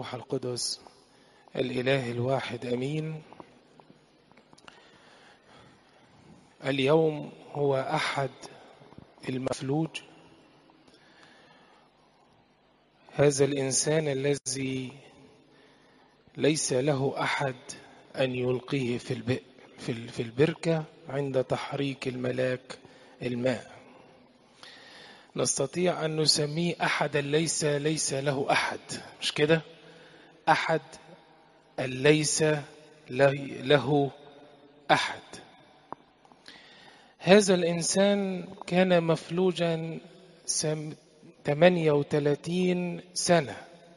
والروح القدس الإله الواحد أمين اليوم هو أحد المفلوج هذا الإنسان الذي ليس له أحد أن يلقيه في البئر في البركة عند تحريك الملاك الماء نستطيع أن نسميه أحد ليس ليس له أحد مش كده أحد ليس له أحد هذا الإنسان كان مفلوجا 38 سنة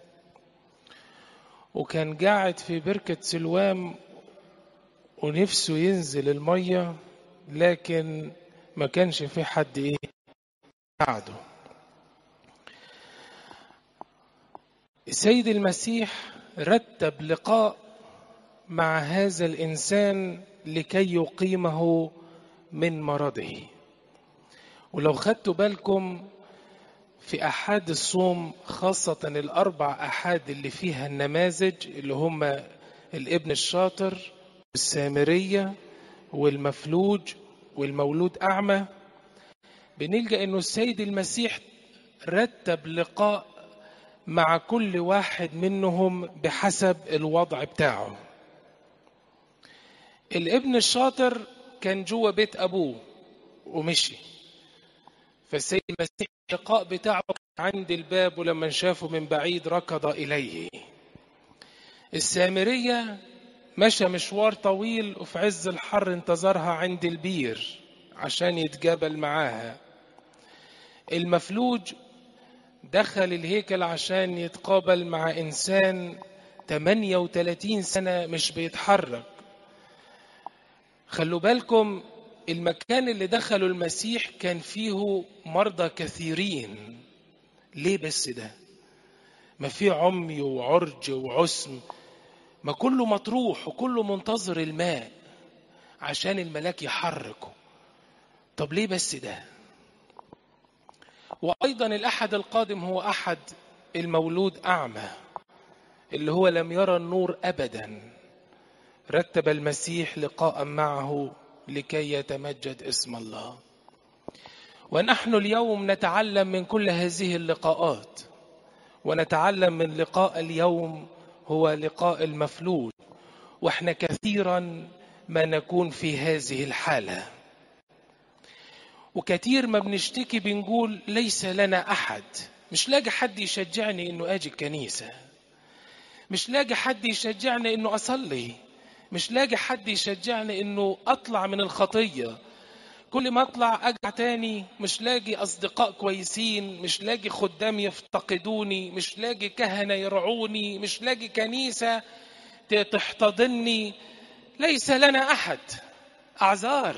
وكان قاعد في بركة سلوام ونفسه ينزل المية لكن ما كانش في حد ايه ساعده السيد المسيح رتب لقاء مع هذا الإنسان لكي يقيمه من مرضه ولو خدتوا بالكم في أحد الصوم خاصة الأربع أحاد اللي فيها النماذج اللي هم الابن الشاطر والسامرية والمفلوج والمولود أعمى بنلقى أنه السيد المسيح رتب لقاء مع كل واحد منهم بحسب الوضع بتاعه الابن الشاطر كان جوه بيت أبوه ومشي فالسيد المسيح اللقاء بتاعه عند الباب ولما شافه من بعيد ركض إليه السامرية مشى مشوار طويل وفي عز الحر انتظرها عند البير عشان يتقابل معاها المفلوج دخل الهيكل عشان يتقابل مع إنسان 38 سنة مش بيتحرك خلوا بالكم المكان اللي دخله المسيح كان فيه مرضى كثيرين ليه بس ده ما في عمي وعرج وعسم ما كله مطروح وكله منتظر الماء عشان الملاك يحركه طب ليه بس ده وأيضا الأحد القادم هو أحد المولود أعمى اللي هو لم يرى النور أبدا رتب المسيح لقاء معه لكي يتمجد اسم الله ونحن اليوم نتعلم من كل هذه اللقاءات ونتعلم من لقاء اليوم هو لقاء المفلوج واحنا كثيرا ما نكون في هذه الحاله وكثير ما بنشتكي بنقول ليس لنا احد مش لاقي حد يشجعني انه اجي الكنيسه مش لاقي حد يشجعني انه اصلي مش لاقي حد يشجعني انه اطلع من الخطيه كل ما اطلع ارجع تاني مش لاقي اصدقاء كويسين مش لاقي خدام يفتقدوني مش لاقي كهنه يرعوني مش لاقي كنيسه تحتضني ليس لنا احد اعذار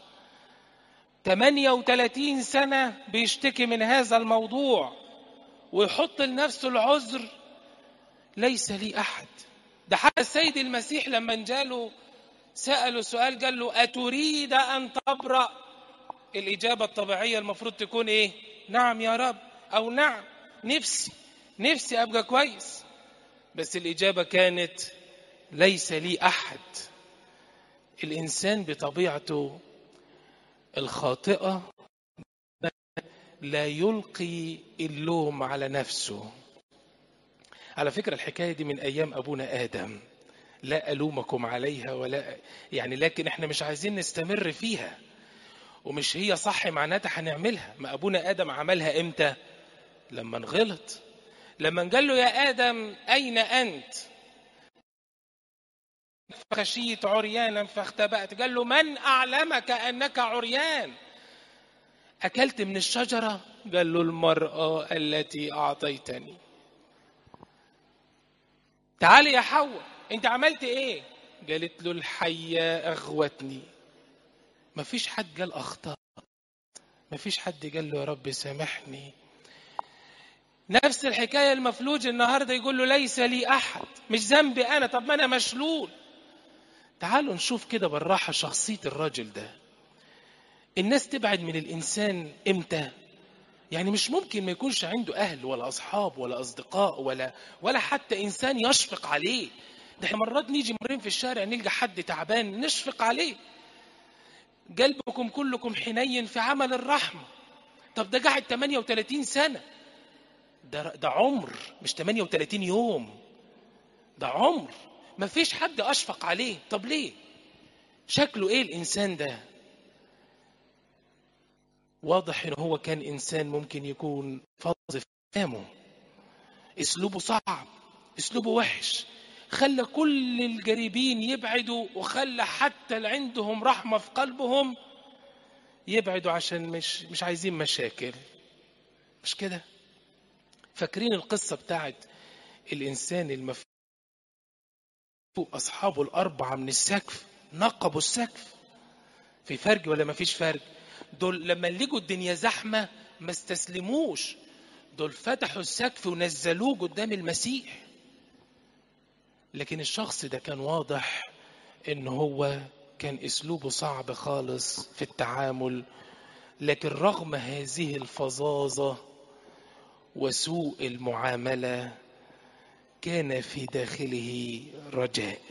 38 سنه بيشتكي من هذا الموضوع ويحط لنفسه العذر ليس لي احد ده حتى السيد المسيح لما جاله سأله سؤال قال له أتريد أن تبرأ الإجابة الطبيعية المفروض تكون إيه نعم يا رب أو نعم نفسي نفسي أبقى كويس بس الإجابة كانت ليس لي أحد الإنسان بطبيعته الخاطئة لا يلقي اللوم على نفسه على فكرة الحكاية دي من أيام أبونا آدم لا ألومكم عليها ولا يعني لكن احنا مش عايزين نستمر فيها ومش هي صح معناتها هنعملها ما أبونا آدم عملها إمتى لما نغلط لما قال له يا آدم أين أنت فخشيت عريانا فاختبأت قال له من أعلمك أنك عريان أكلت من الشجرة قال له المرأة التي أعطيتني تعالي يا حواء انت عملت ايه قالت له الحية اغوتني مفيش حد قال اخطأ مفيش حد قال له يا رب سامحني نفس الحكاية المفلوج النهاردة يقول له ليس لي أحد مش ذنبي أنا طب ما أنا مشلول تعالوا نشوف كده بالراحة شخصية الراجل ده الناس تبعد من الإنسان إمتى يعني مش ممكن ما يكونش عنده اهل ولا اصحاب ولا اصدقاء ولا ولا حتى انسان يشفق عليه ده احنا مرات نيجي مرين في الشارع نلقى حد تعبان نشفق عليه قلبكم كلكم حنين في عمل الرحمه طب ده قاعد 38 سنه ده ده عمر مش 38 يوم ده عمر ما فيش حد اشفق عليه طب ليه شكله ايه الانسان ده واضح ان هو كان انسان ممكن يكون فظ في كلامه اسلوبه صعب اسلوبه وحش خلى كل الجريبين يبعدوا وخلى حتى اللي عندهم رحمه في قلبهم يبعدوا عشان مش مش عايزين مشاكل مش كده فاكرين القصه بتاعت الانسان المفروض اصحابه الاربعه من السقف نقبوا السقف في فرق ولا ما فيش فرق دول لما لقوا الدنيا زحمه ما استسلموش دول فتحوا السقف ونزلوه قدام المسيح لكن الشخص ده كان واضح ان هو كان اسلوبه صعب خالص في التعامل لكن رغم هذه الفظاظه وسوء المعامله كان في داخله رجاء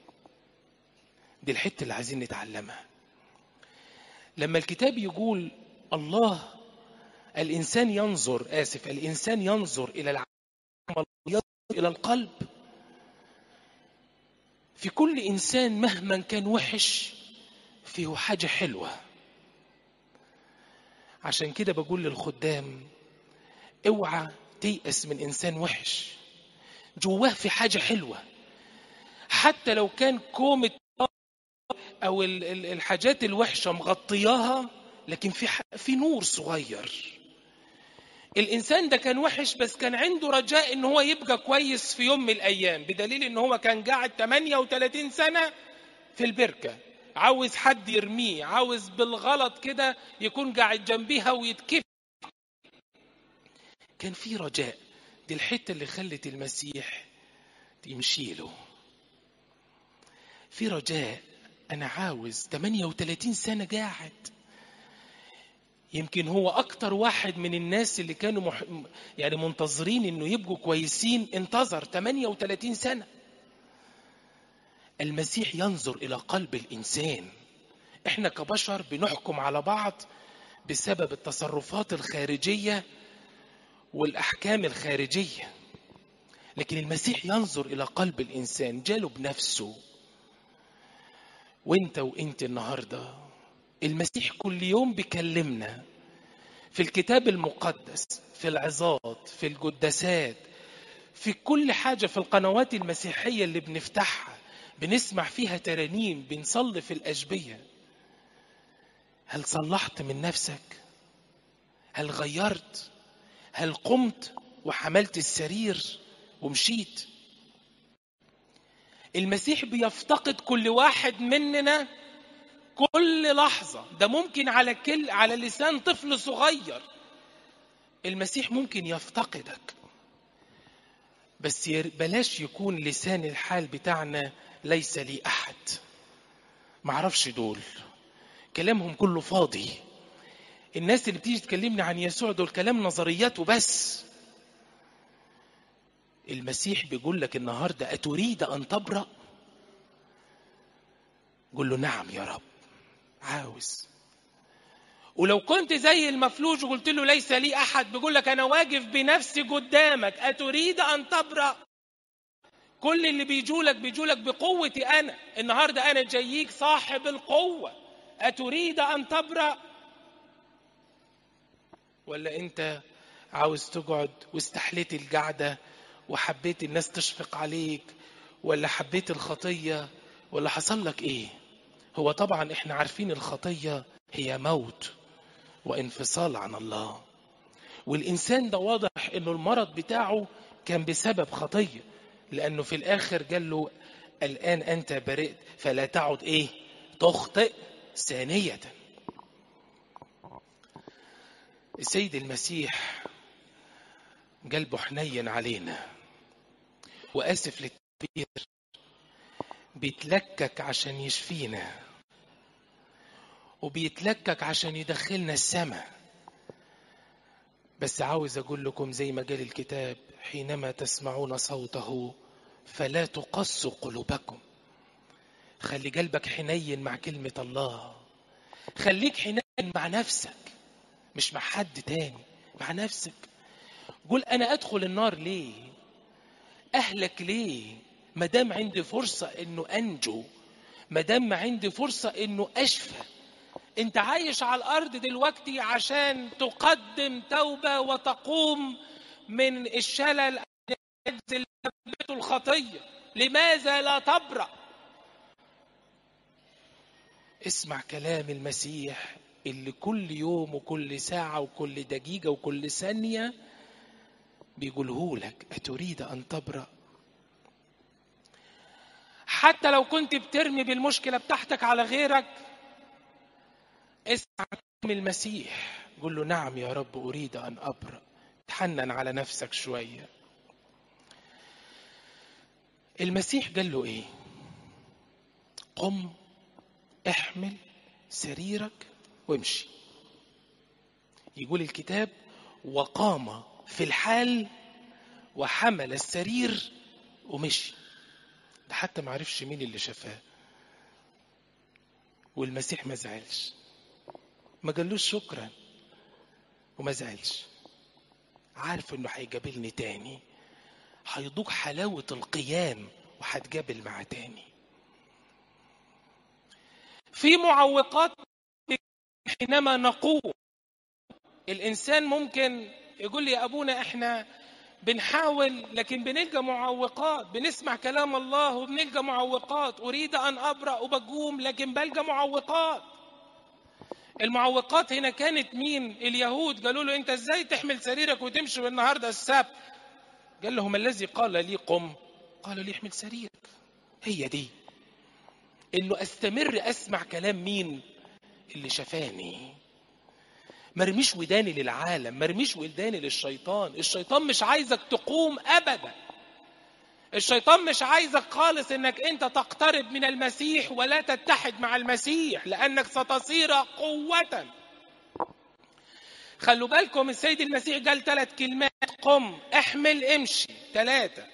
دي الحته اللي عايزين نتعلمها لما الكتاب يقول الله الانسان ينظر اسف الانسان ينظر الى العمل ينظر الى القلب في كل انسان مهما كان وحش فيه حاجه حلوه عشان كده بقول للخدام اوعى تيأس من انسان وحش جواه في حاجه حلوه حتى لو كان كومة او الحاجات الوحشه مغطياها لكن في في نور صغير الانسان ده كان وحش بس كان عنده رجاء ان هو يبقى كويس في يوم من الايام بدليل ان هو كان قاعد 38 سنه في البركه عاوز حد يرميه عاوز بالغلط كده يكون قاعد جنبيها ويتكف كان في رجاء دي الحته اللي خلت المسيح يمشي له في رجاء انا عاوز 38 سنه قاعد يمكن هو اكتر واحد من الناس اللي كانوا مح... يعني منتظرين انه يبقوا كويسين انتظر 38 سنه المسيح ينظر الى قلب الانسان احنا كبشر بنحكم على بعض بسبب التصرفات الخارجيه والاحكام الخارجيه لكن المسيح ينظر الى قلب الانسان جاله بنفسه وانت وانت النهارده المسيح كل يوم بيكلمنا في الكتاب المقدس في العظات في القداسات في كل حاجه في القنوات المسيحيه اللي بنفتحها بنسمع فيها ترانيم بنصلي في الاشبيه هل صلحت من نفسك هل غيرت هل قمت وحملت السرير ومشيت المسيح بيفتقد كل واحد مننا كل لحظة ده ممكن على كل على لسان طفل صغير المسيح ممكن يفتقدك بس بلاش يكون لسان الحال بتاعنا ليس لي أحد معرفش دول كلامهم كله فاضي الناس اللي بتيجي تكلمني عن يسوع دول كلام نظريات وبس المسيح بيقول لك النهارده أتريد أن تبرأ؟ قول له نعم يا رب عاوز ولو كنت زي المفلوج وقلت له ليس لي أحد بيقول لك أنا واقف بنفسي قدامك أتريد أن تبرأ؟ كل اللي بيجولك بيجولك بقوتي أنا النهارده أنا جاييك صاحب القوة أتريد أن تبرأ؟ ولا أنت عاوز تقعد واستحليت القعده وحبيت الناس تشفق عليك ولا حبيت الخطية ولا حصل لك ايه هو طبعا احنا عارفين الخطية هي موت وانفصال عن الله والإنسان ده واضح انه المرض بتاعه كان بسبب خطية لأنه في الآخر قال له الآن أنت برئت فلا تعد إيه تخطئ ثانية السيد المسيح قلبه حنين علينا وآسف للتعبير بيتلكك عشان يشفينا وبيتلكك عشان يدخلنا السماء بس عاوز أقول لكم زي ما قال الكتاب حينما تسمعون صوته فلا تقسوا قلوبكم خلي قلبك حنين مع كلمة الله خليك حنين مع نفسك مش مع حد تاني مع نفسك قول أنا أدخل النار ليه أهلك ليه ما دام عندي فرصة إنه أنجو ما دام عندي فرصة إنه أشفى أنت عايش على الأرض دلوقتي عشان تقدم توبة وتقوم من الشلل اللي سببته الخطية لماذا لا تبرأ اسمع كلام المسيح اللي كل يوم وكل ساعة وكل دقيقة وكل ثانية بيقوله لك أتريد أن تبرأ حتى لو كنت بترمي بالمشكلة بتاعتك على غيرك اسمع كلام المسيح قول له نعم يا رب أريد أن أبرأ تحنن على نفسك شوية المسيح قال له إيه قم احمل سريرك وامشي يقول الكتاب وقام في الحال وحمل السرير ومشي ده حتى ما عرفش مين اللي شافاه والمسيح ما زعلش ما قالوش شكرا وما زعلش عارف انه هيقابلني تاني هيذوق حلاوة القيام وهتقابل معاه تاني في معوقات حينما نقوم الإنسان ممكن يقول لي يا أبونا إحنا بنحاول لكن بنلقى معوقات بنسمع كلام الله وبنلقى معوقات أريد أن أبرأ وبقوم لكن بلقى معوقات المعوقات هنا كانت مين اليهود قالوا له أنت إزاي تحمل سريرك وتمشي النهاردة السبت قال لهم الذي قال لي قم قال لي احمل سريرك هي دي انه استمر اسمع كلام مين اللي شفاني مرميش وداني للعالم مرميش وداني للشيطان الشيطان مش عايزك تقوم ابدا الشيطان مش عايزك خالص انك انت تقترب من المسيح ولا تتحد مع المسيح لانك ستصير قوة خلوا بالكم السيد المسيح قال ثلاث كلمات قم احمل امشي ثلاثة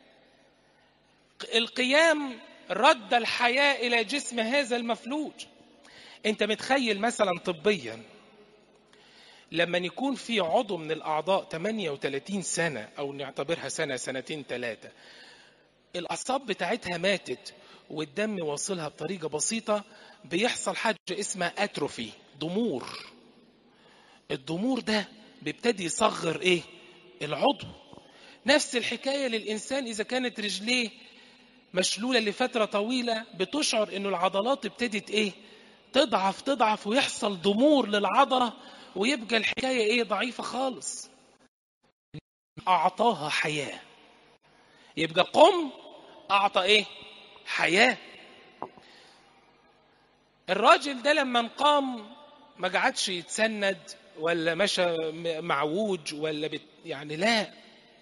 القيام رد الحياة إلى جسم هذا المفلوج أنت متخيل مثلا طبيا لما يكون في عضو من الأعضاء 38 سنة أو نعتبرها سنة سنتين ثلاثة الأعصاب بتاعتها ماتت والدم واصلها بطريقة بسيطة بيحصل حاجة اسمها أتروفي ضمور الضمور ده بيبتدي يصغر إيه العضو نفس الحكاية للإنسان إذا كانت رجليه مشلولة لفترة طويلة بتشعر انه العضلات ابتدت ايه تضعف تضعف ويحصل ضمور للعضلة ويبقى الحكاية ايه ضعيفة خالص اعطاها حياة يبقى قم اعطى ايه حياة الراجل ده لما قام ما قعدش يتسند ولا مشى معوج ولا بت يعني لا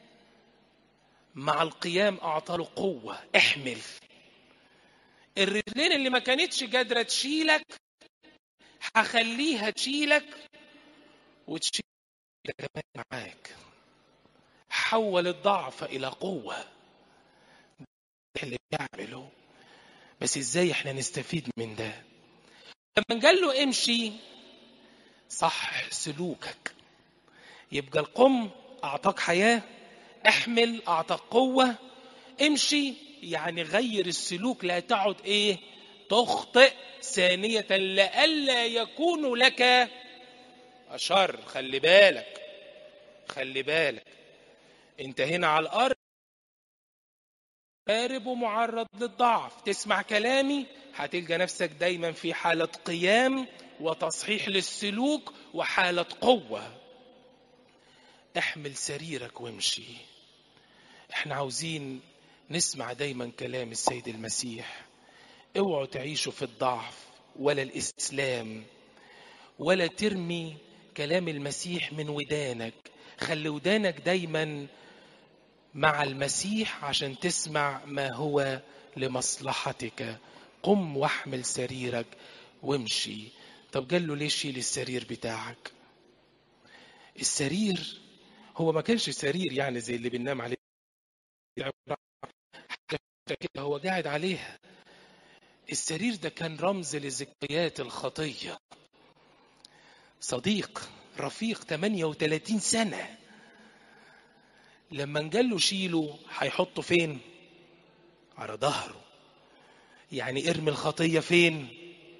مع القيام أعطى له قوة احمل الرجلين اللي ما كانتش قادرة تشيلك هخليها تشيلك وتشيل كمان معاك حول الضعف إلى قوة اللي بيعمله بس ازاي احنا نستفيد من ده لما قال له امشي صح سلوكك يبقى القم اعطاك حياه احمل اعطاك قوه امشي يعني غير السلوك لا تعد ايه تخطئ ثانية لئلا يكون لك أشر خلي بالك خلي بالك انت هنا على الأرض قارب ومعرض للضعف تسمع كلامي هتلقى نفسك دايما في حالة قيام وتصحيح للسلوك وحالة قوة احمل سريرك وامشي احنا عاوزين نسمع دايما كلام السيد المسيح اوعوا تعيشوا في الضعف ولا الاستسلام ولا ترمي كلام المسيح من ودانك خلي ودانك دايما مع المسيح عشان تسمع ما هو لمصلحتك قم واحمل سريرك وامشي طب قال له ليه شيل السرير بتاعك السرير هو ما كانش سرير يعني زي اللي بننام عليه حاجة كده هو قاعد عليها السرير ده كان رمز لذكريات الخطية صديق رفيق 38 سنة لما قال له شيله هيحطه فين على ظهره يعني ارمي الخطية فين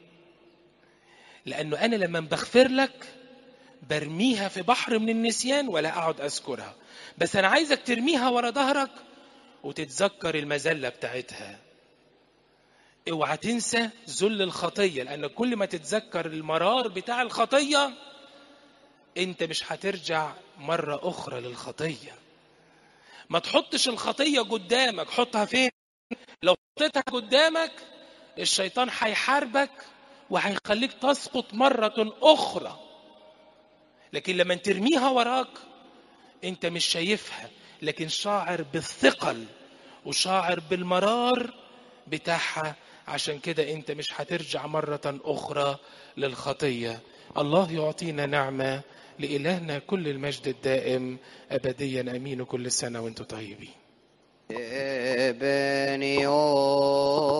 لأنه أنا لما بغفر لك برميها في بحر من النسيان ولا أقعد أذكرها بس أنا عايزك ترميها ورا ظهرك وتتذكر المذلة بتاعتها اوعى تنسى ذل الخطية لأن كل ما تتذكر المرار بتاع الخطية انت مش هترجع مرة أخرى للخطية ما تحطش الخطية قدامك حطها فين لو حطيتها قدامك الشيطان هيحاربك وهيخليك تسقط مرة أخرى لكن لما ترميها وراك انت مش شايفها لكن شاعر بالثقل وشاعر بالمرار بتاعها عشان كده انت مش هترجع مرة أخرى للخطية الله يعطينا نعمة لإلهنا كل المجد الدائم أبديا أمين كل سنة وانتم طيبين ابني